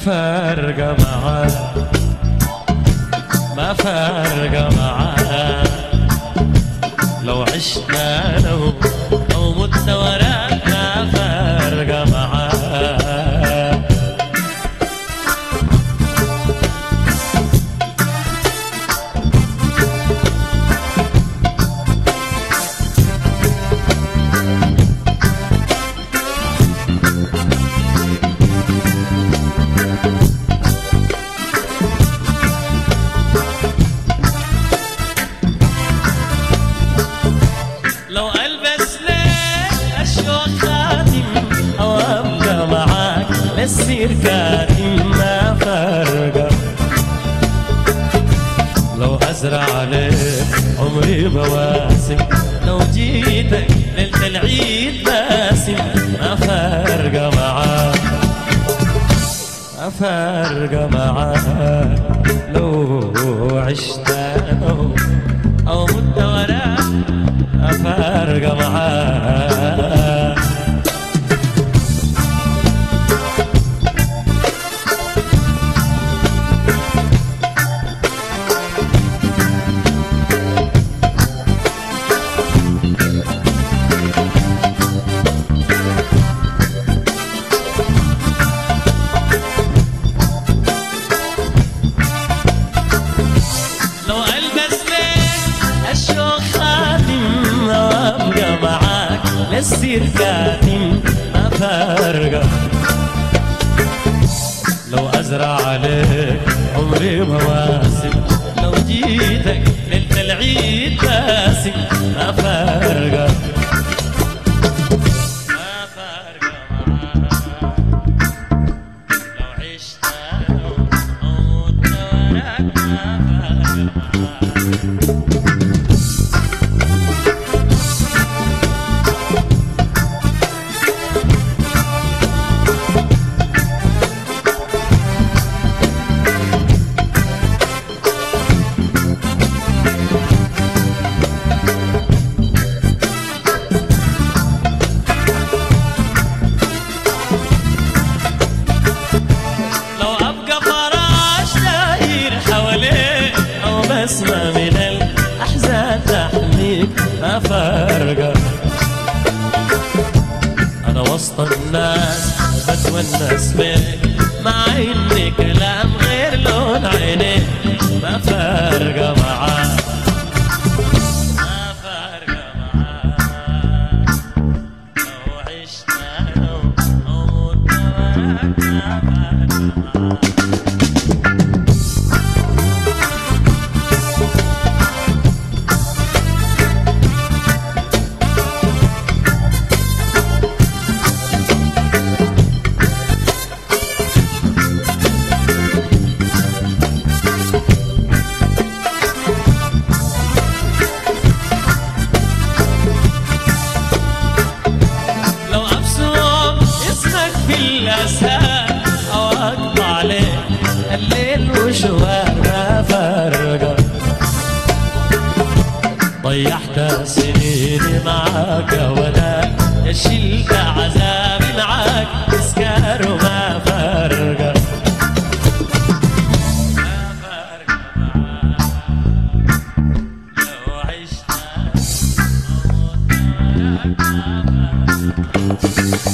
فارقة معاه ما فارقة معاه لو عشنا لو أو متنا وراك ما فارقة معاه لو البس لك اشوق خاتم او ابقى معاك للسير كاتم ما فارقه لو ازرع عليك عمري بواسم لو جيتك ليله العيد باسم ما فارقه معاك ما فارقه معاك لو عشت أنا او مت وراك ما فارقه معاك لو البس لك الشوق خاتم وابقى معاك للسير كاتم ما فارقه لو ازرع عليك عمري مواسم لو جيتك ليله العيد باسم ما فارقه ما فارقه معاك لو عشت أنا ومت وراك ما فارقه معاك لو ابقى فراش داير حواليك او بسمة من الاحزان تحميك ما فارقه انا وسط الناس بتونس بيك مع اني كلام غير لون عينيك ما فارقه معاك ما فارقه معاك لو عشت انا او مت وراك ما فارقه معاك لو ابصم اسمك في الاسهال او اقطع عليك الليل وشوار ما فارقه ضيعت سنيني معاك وانا شلت عذابي معاك تسكر وما فارقه ما فارقه معاك لو عشت أو مت وراك ما فارقه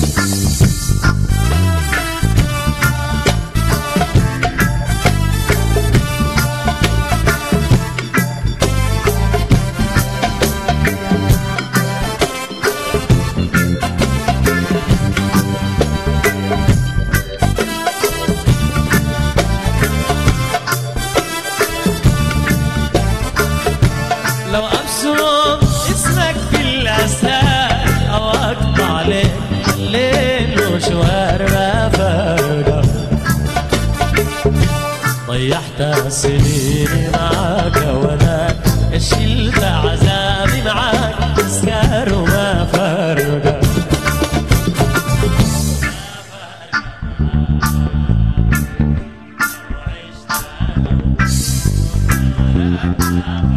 لو ابصم اسمك في الاسهال او اقطع عليك الليل وشوار ما فارقه ضيعت سنيني معاك وانا شلت عذابي معاك تسكر وما فارقه ما